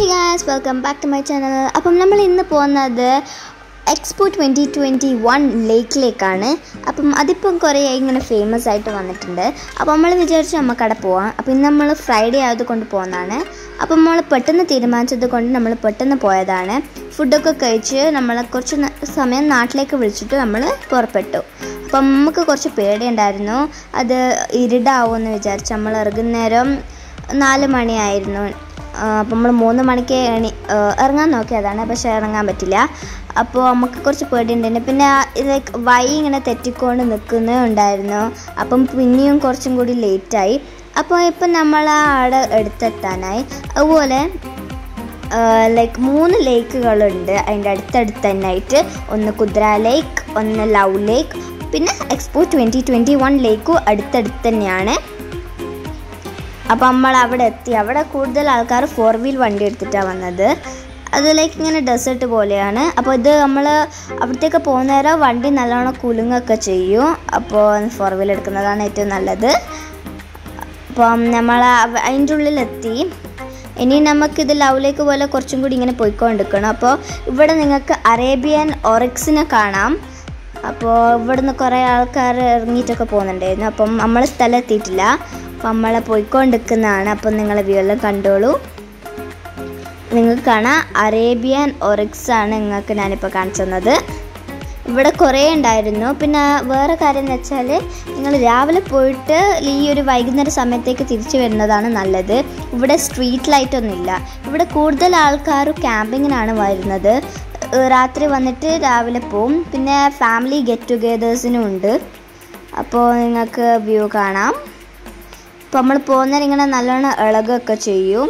hey guys welcome back to my channel അപ്പം നമ്മൾ ഇന്ന് പോകുന്നത് എക്സ്പോ ട്വൻറ്റി ട്വൻറ്റി വൺ ലേക്കിലേക്കാണ് അപ്പം അതിപ്പം കുറേ ഇങ്ങനെ ഫേമസ് ആയിട്ട് വന്നിട്ടുണ്ട് അപ്പം നമ്മൾ വിചാരിച്ചു നമുക്ക് അവിടെ പോവാം അപ്പം ഇന്ന് നമ്മൾ ഫ്രൈഡേ ആയത് കൊണ്ട് പോകുന്നതാണ് അപ്പം നമ്മൾ പെട്ടെന്ന് തീരുമാനിച്ചത് കൊണ്ട് നമ്മൾ പെട്ടെന്ന് പോയതാണ് ഫുഡൊക്കെ കഴിച്ച് നമ്മൾ കുറച്ച് ന- സമയം നാട്ടിലേക്ക് വിളിച്ചിട്ട് നമ്മൾ പുറപ്പെട്ടു അപ്പം നമുക്ക് കുറച്ച് പേടിയുണ്ടായിരുന്നു അത് ഇരുടാവുമെന്ന് വിചാരിച്ച് നമ്മൾ ഇറങ്ങുന്നേരം നാല് മണിയായിരുന്നു അപ്പോൾ നമ്മൾ മൂന്ന് മണിക്ക് എണി ആ, ഇറങ്ങാൻ നോക്കിയതാണ് പക്ഷെ ഇറങ്ങാൻ പറ്റില്ല അപ്പോൾ നമുക്ക് കുറച്ച് പേടിയുണ്ടായിരുന്നു പിന്നെ ലൈക്ക് വഴി ഇങ്ങനെ തെറ്റിക്കൊണ്ട് നിൽക്കുന്നേ ഉണ്ടായിരുന്നു അപ്പം പിന്നെയും കുറച്ചും കൂടി ലേറ്റായി അപ്പോൾ ഇപ്പം നമ്മൾ ആ ആടെ എടുത്തെത്താനായി അതുപോലെ ലൈക്ക് മൂന്ന് ലേക്കുകളുണ്ട് അതിൻ്റെ അടുത്തടുത്ത് തന്നെ ആയിട്ട് ഒന്ന് കുദ്ര ലേക്ക് ഒന്ന് ലവ് ലേക്ക് പിന്നെ എക്സ്പോ ട്വൻറ്റി ട്വൻറ്റി വൺ ലേക്കും അടുത്തടുത്ത് തന്നെയാണ് അപ്പോൾ നമ്മൾ അവിടെ എത്തി അവിടെ കൂടുതൽ ആൾക്കാർ ഫോർ വീൽ വണ്ടി എടുത്തിട്ടാണ് വന്നത് അത് ലൈക്ക് ഇങ്ങനെ ഡെസേർട്ട് പോലെയാണ് അപ്പോൾ ഇത് നമ്മൾ അവിടത്തേക്ക് പോകുന്നേരം വണ്ടി നല്ലോണം കുലുങ്ങൊക്കെ ചെയ്യും അപ്പോൾ ഫോർ വീൽ എടുക്കുന്നതാണ് ഏറ്റവും നല്ലത് അപ്പം നമ്മൾ അതിൻ്റെ ഉള്ളിലെത്തി ഇനി നമുക്കിത് ലവിലേക്ക് പോലെ കുറച്ചും കൂടി ഇങ്ങനെ പോയിക്കൊണ്ടിരിക്കണം അപ്പോൾ ഇവിടെ നിങ്ങൾക്ക് അറേബ്യൻ ഒറിക്സിനെ കാണാം അപ്പോൾ ഇവിടുന്ന് കുറേ ആൾക്കാർ ഇറങ്ങിയിട്ടൊക്കെ പോകുന്നുണ്ടായിരുന്നു അപ്പം നമ്മൾ സ്ഥലം എത്തിയിട്ടില്ല അപ്പം നമ്മളെ പോയിക്കൊണ്ടിരിക്കുന്നതാണ് അപ്പം നിങ്ങൾ വ്യൂ എല്ലാം കണ്ടോളൂ നിങ്ങൾക്ക് കാണാം അറേബ്യൻ ഒറിക്സ് ആണ് നിങ്ങൾക്ക് ഞാനിപ്പോൾ കാണിച്ചു തന്നത് ഇവിടെ കുറേ ഉണ്ടായിരുന്നു പിന്നെ വേറെ കാര്യം എന്ന് വെച്ചാൽ നിങ്ങൾ രാവിലെ പോയിട്ട് ഈ ഒരു വൈകുന്നേര സമയത്തേക്ക് തിരിച്ചു വരുന്നതാണ് നല്ലത് ഇവിടെ സ്ട്രീറ്റ് ലൈറ്റ് ഒന്നുമില്ല ഇവിടെ കൂടുതൽ ആൾക്കാർ ക്യാമ്പിങ്ങിനാണ് വരുന്നത് ഏഹ് രാത്രി വന്നിട്ട് രാവിലെ പോവും പിന്നെ ഫാമിലി ഗെറ്റ് ടുഗെദേഴ്സിനും ഉണ്ട് അപ്പോൾ നിങ്ങൾക്ക് വ്യൂ കാണാം അപ്പോൾ നമ്മൾ പോകുന്നേരം ഇങ്ങനെ നല്ലോണം ഇളകൊക്കെ ചെയ്യും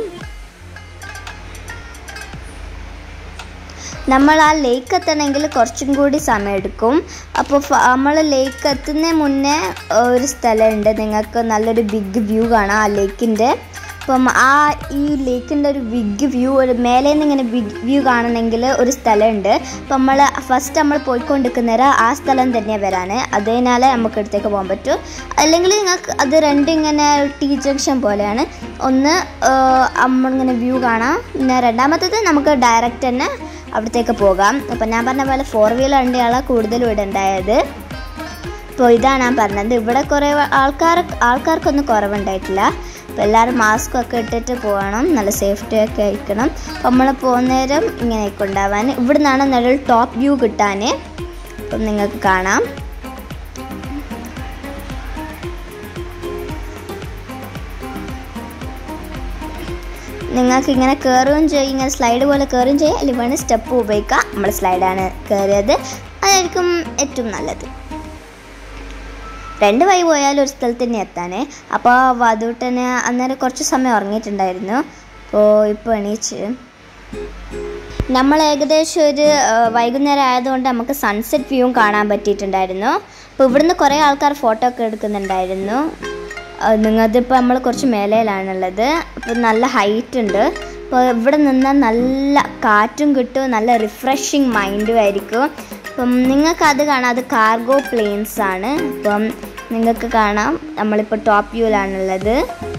നമ്മൾ ആ ലേക്ക് എത്തണമെങ്കിൽ കുറച്ചും കൂടി സമയം എടുക്കും അപ്പോൾ നമ്മൾ ലേക്ക് എത്തുന്ന മുന്നേ ഒരു സ്ഥലമുണ്ട് നിങ്ങൾക്ക് നല്ലൊരു ബിഗ് വ്യൂ കാണാം ആ ലേക്കിൻ്റെ അപ്പം ആ ഈ ലേക്കിൻ്റെ ഒരു ബിഗ് വ്യൂ ഒരു മേലെ നിന്ന് ഇങ്ങനെ ബിഗ് വ്യൂ കാണണമെങ്കിൽ ഒരു സ്ഥലമുണ്ട് അപ്പം നമ്മൾ ഫസ്റ്റ് നമ്മൾ പോയിക്കൊണ്ടിരിക്കുന്നേരം ആ സ്ഥലം തന്നെ വരാൻ അതിനാലേ നമുക്ക് അടുത്തേക്ക് പോകാൻ പറ്റും അല്ലെങ്കിൽ നിങ്ങൾക്ക് അത് രണ്ടും ഇങ്ങനെ ടി ജംഗ്ഷൻ പോലെയാണ് ഒന്ന് നമ്മളിങ്ങനെ വ്യൂ കാണാം പിന്നെ രണ്ടാമത്തേത് നമുക്ക് ഡയറക്റ്റ് തന്നെ അവിടത്തേക്ക് പോകാം അപ്പം ഞാൻ പറഞ്ഞ പോലെ ഫോർ വീലർ വണ്ടിയാണ് കൂടുതലും ഇവിടെ ഉണ്ടായത് അപ്പോൾ ഇതാണ് ഞാൻ പറഞ്ഞത് ഇവിടെ കുറേ ആൾക്കാർ ആൾക്കാർക്കൊന്നും കുറവുണ്ടായിട്ടില്ല അപ്പോൾ എല്ലാവരും മാസ്ക് ഒക്കെ ഇട്ടിട്ട് പോകണം നല്ല സേഫ്റ്റി ഒക്കെ ആയിരിക്കണം അപ്പോൾ നമ്മൾ പോകുന്നേരം ഇങ്ങനെയൊക്കെ ഉണ്ടാവാൻ ഇവിടെ നിന്നാണ് നല്ലൊരു ടോപ്പ് വ്യൂ കിട്ടാൻ അപ്പം നിങ്ങൾക്ക് കാണാം നിങ്ങൾക്ക് ഇങ്ങനെ കയറുകയും ചെയ്യും ഇങ്ങനെ സ്ലൈഡ് പോലെ കയറുകയും ചെയ്യാം അല്ലെങ്കിൽ വേണമെങ്കിൽ സ്റ്റെപ്പ് ഉപയോഗിക്കാം നമ്മൾ സ്ലൈഡാണ് കയറിയത് അതായിരിക്കും ഏറ്റവും നല്ലത് രണ്ട് വഴി പോയാലും ഒരു സ്ഥലത്ത് തന്നെ എത്താനേ അപ്പോൾ വധൂട്ടന് അന്നേരം കുറച്ച് സമയം ഉറങ്ങിയിട്ടുണ്ടായിരുന്നു അപ്പോൾ ഇപ്പോൾ എണീച്ച് നമ്മൾ ഏകദേശം ഒരു ആ, വൈകുന്നേരം ആയതുകൊണ്ട് നമുക്ക് സൺസെറ്റ് വ്യൂവും കാണാൻ പറ്റിയിട്ടുണ്ടായിരുന്നു അപ്പോൾ ഇവിടുന്ന് കുറേ ആൾക്കാർ ഫോട്ടോ ഒക്കെ എടുക്കുന്നുണ്ടായിരുന്നു നിങ്ങൾക്കിപ്പോൾ നമ്മൾ കുറച്ച് മേലയിലാണുള്ളത് അപ്പോൾ നല്ല ഹൈറ്റ് ഉണ്ട് അപ്പോൾ ഇവിടെ നിന്നാൽ നല്ല കാറ്റും കിട്ടും നല്ല റിഫ്രഷിങ് മൈൻഡും ആയിരിക്കും അപ്പം നിങ്ങൾക്ക് അത് കാണാം അത് കാർഗോ പ്ലെയിൻസ് ആണ് അപ്പം നിങ്ങൾക്ക് കാണാം നമ്മളിപ്പോൾ ടോപ്പ് വ്യൂവിലാണുള്ളത്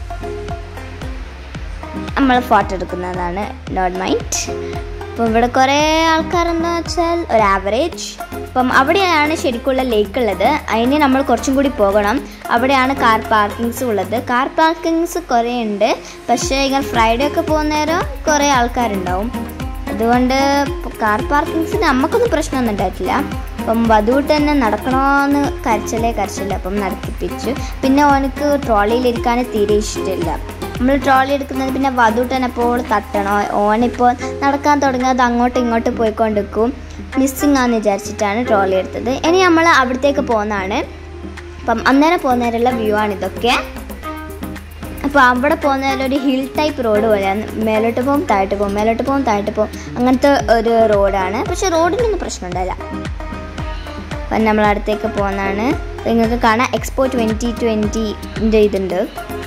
നമ്മൾ ഫോട്ടോ എടുക്കുന്നതാണ് നോട്ട് മൈൻഡ് അപ്പം ഇവിടെ കുറേ ആൾക്കാരെന്ന് വെച്ചാൽ ഒരു ആവറേജ് അപ്പം അവിടെയാണ് ശരിക്കുള്ള ലേക്ക് ഉള്ളത് അതിന് നമ്മൾ കുറച്ചും കൂടി പോകണം അവിടെയാണ് കാർ പാർക്കിങ്സ് ഉള്ളത് കാർ പാർക്കിങ്സ് കുറേ ഉണ്ട് പക്ഷേ ഇങ്ങനെ ഫ്രൈഡേ ഒക്കെ പോകുന്നേരം കുറേ ആൾക്കാരുണ്ടാവും അതുകൊണ്ട് കാർ പാർക്കിങ്സിന് നമുക്കൊന്നും പ്രശ്നമൊന്നും ഉണ്ടായിട്ടില്ല അപ്പം വധുവിട്ട് തന്നെ നടക്കണമെന്ന് കരച്ചിലേ കരച്ചില്ല അപ്പം നടത്തിപ്പിച്ചു പിന്നെ ഓനക്ക് ട്രോളിയിലിരിക്കാൻ തീരെ ഇഷ്ടമില്ല നമ്മൾ ട്രോളി എടുക്കുന്നത് പിന്നെ വധുട്ടൻ എപ്പോൾ തട്ടണോ ഓനിപ്പോൾ നടക്കാൻ തുടങ്ങിയത് അങ്ങോട്ടും ഇങ്ങോട്ടും പോയിക്കൊണ്ടിരിക്കും മിസ്സിങ് ആണെന്ന് വിചാരിച്ചിട്ടാണ് ട്രോളി എടുത്തത് ഇനി നമ്മൾ അവിടത്തേക്ക് പോകുന്നതാണ് അപ്പം അന്നേരം പോകുന്നതിനുള്ള വ്യൂ ആണ് ഇതൊക്കെ അപ്പോൾ അവിടെ പോകുന്നതിൽ ഒരു ഹിൽ ടൈപ്പ് റോഡ് പോലെയാണ് മേലോട്ട് പോകും താഴോട്ട് പോകും മേലോട്ട് പോകും താഴോട്ട് പോകും അങ്ങനത്തെ ഒരു റോഡാണ് പക്ഷെ റോഡിനൊന്നും പ്രശ്നമുണ്ടായില്ല അപ്പം നമ്മൾ അടുത്തേക്ക് പോകുന്നതാണ് നിങ്ങൾക്ക് കാണാം എക്സ്പോ ട്വൻറ്റി ട്വൻറ്റിൻ്റെ ഇതുണ്ട്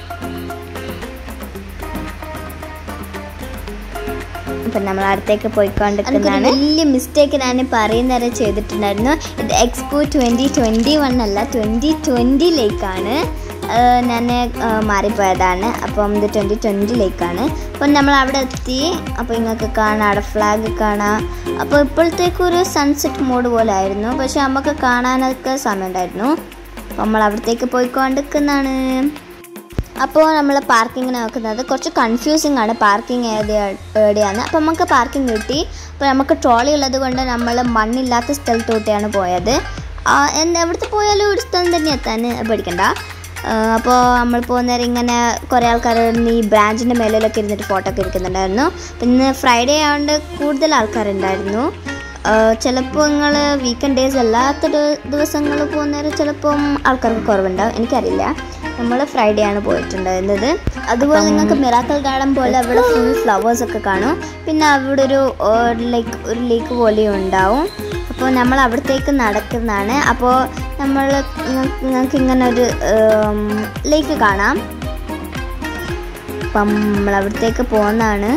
അപ്പം നമ്മൾ അടുത്തേക്ക് പോയിക്കൊണ്ടിരിക്കുന്നതാണ് വലിയ മിസ്റ്റേക്ക് ഞാൻ പറയുന്നവരെ ചെയ്തിട്ടുണ്ടായിരുന്നു ഇത് എക്സ്പോ ട്വൻറ്റി ട്വൻറ്റി വൺ അല്ല ട്വൻറ്റി ട്വൻറ്റിയിലേക്കാണ് ഞാൻ മാറിപ്പോയതാണ് അപ്പം ഇത് ട്വൻറ്റി ട്വൻറ്റിലേക്കാണ് അപ്പം നമ്മൾ അവിടെ എത്തി അപ്പോൾ നിങ്ങൾക്ക് കാണാം അവിടെ ഫ്ലാഗ് കാണാം അപ്പോൾ ഇപ്പോഴത്തേക്കൊരു സൺസെറ്റ് മോഡ് പോലെ ആയിരുന്നു പക്ഷെ നമുക്ക് കാണാനൊക്കെ സമയമുണ്ടായിരുന്നു അപ്പോൾ നമ്മൾ അവിടത്തേക്ക് പോയിക്കൊണ്ടിരിക്കുന്നതാണ് അപ്പോൾ നമ്മൾ പാർക്കിങ്ങിന് നോക്കുന്നത് കുറച്ച് കൺഫ്യൂസിങ് ആണ് പാർക്കിംഗ് എവിടെയാണ് അപ്പോൾ നമുക്ക് പാർക്കിംഗ് കിട്ടി അപ്പോൾ നമുക്ക് ട്രോളി ഉള്ളത് കൊണ്ട് നമ്മൾ മണ്ണില്ലാത്ത സ്ഥലത്തോട്ടാണ് പോയത് ആ, എന്ത് എവിടുത്തെ പോയാലും ഒരു സ്ഥലം തന്നെ എത്താൻ പേടിക്കണ്ട ആ, അപ്പോൾ നമ്മൾ പോകുന്നേരം ഇങ്ങനെ കുറേ ആൾക്കാർ ഈ ബ്രാഞ്ചിൻ്റെ മേലിലൊക്കെ ഇരുന്നിട്ട് ഫോട്ടോ ഒക്കെ എടുക്കുന്നുണ്ടായിരുന്നു പിന്നെ ഫ്രൈഡേ ആയതുകൊണ്ട് കൂടുതൽ ആൾക്കാരുണ്ടായിരുന്നു ചിലപ്പോൾ നിങ്ങൾ വീക്കെൻഡ് ഡേയ്സ് അല്ലാത്ത ദിവസങ്ങൾ പോകുന്നേരം ചിലപ്പം ആൾക്കാർക്ക് കുറവുണ്ടാവും എനിക്കറിയില്ല നമ്മൾ ഫ്രൈഡേ ആണ് പോയിട്ടുണ്ടായിരുന്നത് അതുപോലെ നിങ്ങൾക്ക് മിറാക്കൽ ഗാർഡൻ പോലെ അവിടെ ഫുൾ ഫ്ലവേഴ്സ് ഒക്കെ കാണും പിന്നെ അവിടെ ഒരു ലൈക്ക് ഒരു ലേക്ക് പോലെയും ഉണ്ടാവും അപ്പോൾ നമ്മൾ അവിടത്തേക്ക് നടക്കുന്നതാണ് അപ്പോൾ നമ്മൾ നിങ്ങൾക്ക് ഇങ്ങനെ ഒരു ലേക്ക് കാണാം അപ്പം നമ്മൾ അവിടത്തേക്ക് പോകുന്നതാണ്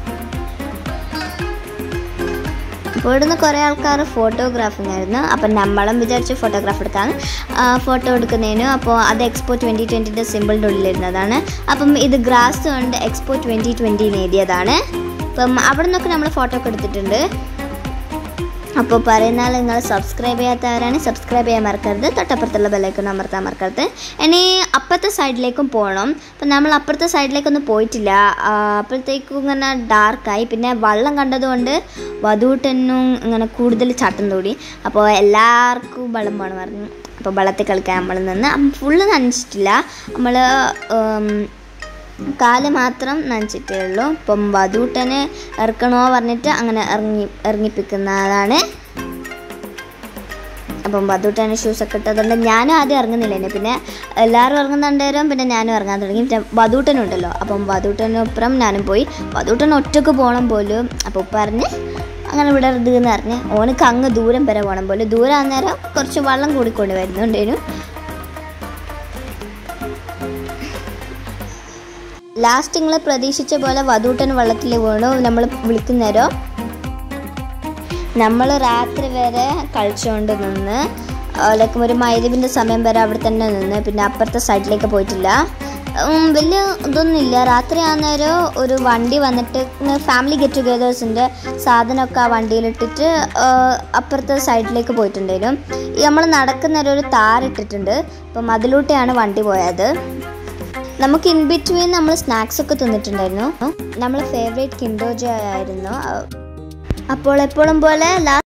അപ്പോൾ ഇവിടുന്ന് കുറേ ആൾക്കാർ ഫോട്ടോഗ്രാഫിങ് ആയിരുന്നു അപ്പം നമ്മളും വിചാരിച്ചു ഫോട്ടോഗ്രാഫ് എടുക്കാൻ ഫോട്ടോ എടുക്കുന്നതിന് അപ്പോൾ അത് എക്സ്പോ ട്വൻറ്റി ട്വൻറ്റിൻ്റെ സിമ്പിളിൻ്റെ ഉള്ളിലിരുന്നതാണ് അപ്പം ഇത് ഗ്രാസ് കൊണ്ട് എക്സ്പോ ട്വൻറ്റി ട്വൻറ്റിന്ന് എഴുതിയതാണ് അപ്പം അവിടെ നിന്നൊക്കെ നമ്മൾ ഫോട്ടോ ഒക്കെ എടുത്തിട്ടുണ്ട് അപ്പോൾ പറയുന്നാൽ നിങ്ങൾ സബ്സ്ക്രൈബ് ചെയ്യാത്തവരാണ് സബ്സ്ക്രൈബ് ചെയ്യാൻ മറക്കരുത് തൊട്ടപ്പുറത്തുള്ള ബെല്ലൈക്കൺ അമർത്താൻ മറക്കരുത് ഇനി അപ്പുറത്തെ സൈഡിലേക്കും പോകണം അപ്പം നമ്മൾ അപ്പുറത്തെ സൈഡിലേക്കൊന്നും പോയിട്ടില്ല ആ, അപ്പോഴത്തേക്കും ഇങ്ങനെ ഡാർക്കായി പിന്നെ വെള്ളം കണ്ടതുകൊണ്ട് വധൂട്ടനും ഇങ്ങനെ കൂടുതൽ ചാട്ടം തോടി അപ്പോൾ എല്ലാവർക്കും വെള്ളം പോകണം പറഞ്ഞു അപ്പോൾ വെള്ളത്തിൽ കളിക്കാൻ നമ്മൾ നിന്ന് ഫുള്ള് നനച്ചിട്ടില്ല നമ്മൾ കാല് മാത്രം നനച്ചിട്ടേ ഉള്ളൂ ഇപ്പം വധൂട്ടന് ഇറക്കണോ പറഞ്ഞിട്ട് അങ്ങനെ ഇറങ്ങി ഇറങ്ങിപ്പിക്കുന്നതാണ് അപ്പം വധൂട്ടന് ഷൂസൊക്കെ ഇട്ടതുകൊണ്ട് ഞാനും ആദ്യം ഇറങ്ങുന്നില്ല എന്നെ പിന്നെ എല്ലാവരും ഇറങ്ങുന്നുണ്ടേരും പിന്നെ ഞാനും ഇറങ്ങാൻ തുടങ്ങി പിന്നെ വധൂട്ടനുണ്ടല്ലോ അപ്പം വധൂട്ടനൊപ്പം ഞാനും പോയി വധൂട്ടൻ ഒറ്റക്ക് പോകണം പോലും അപ്പോൾ ഉപ്പ പറഞ്ഞ് അങ്ങനെ ഇവിടെ ഇത് എന്ന് പറഞ്ഞ് ഓനക്ക് അങ്ങ് ദൂരം വരെ പോകണം പോലും ദൂരം അന്നേരം കുറച്ച് വെള്ളം കൂടിക്കൊണ്ട് വരുന്നുണ്ടേനു ലാസ്റ്റ് നിങ്ങൾ പ്രതീക്ഷിച്ച പോലെ വധൂട്ടൻ വെള്ളത്തിൽ വീണു നമ്മൾ വിളിക്കുന്നേരോ നമ്മൾ രാത്രി വരെ കളിച്ചുകൊണ്ട് നിന്ന് ലൈക്ക് ഒരു മൈരവിൻ്റെ സമയം വരെ അവിടെ തന്നെ നിന്ന് പിന്നെ അപ്പുറത്തെ സൈഡിലേക്ക് പോയിട്ടില്ല ഉം, വലിയ ഇതൊന്നുമില്ല രാത്രി ആകുന്നേരം ഒരു വണ്ടി വന്നിട്ട് ഫാമിലി ഗെറ്റ് ടുഗദേഴ്സിൻ്റെ സാധനമൊക്കെ ആ വണ്ടിയിലിട്ടിട്ട് ആ, അപ്പുറത്തെ സൈഡിലേക്ക് പോയിട്ടുണ്ടായിരുന്നു നമ്മൾ നടക്കുന്നേരം ഒരു താറിട്ടിട്ടുണ്ട് അപ്പം അതിലൂടെയാണ് വണ്ടി പോയത് നമുക്ക് ഇൻ ബിറ്റ്വീൻ നമ്മൾ സ്നാക്സ് ഒക്കെ തിന്നിട്ടുണ്ടായിരുന്നു നമ്മൾ ഫേവറേറ്റ് കിൻഡോജ ആയിരുന്നു അപ്പോൾ എപ്പോഴും പോലെ ലാസ്റ്റ്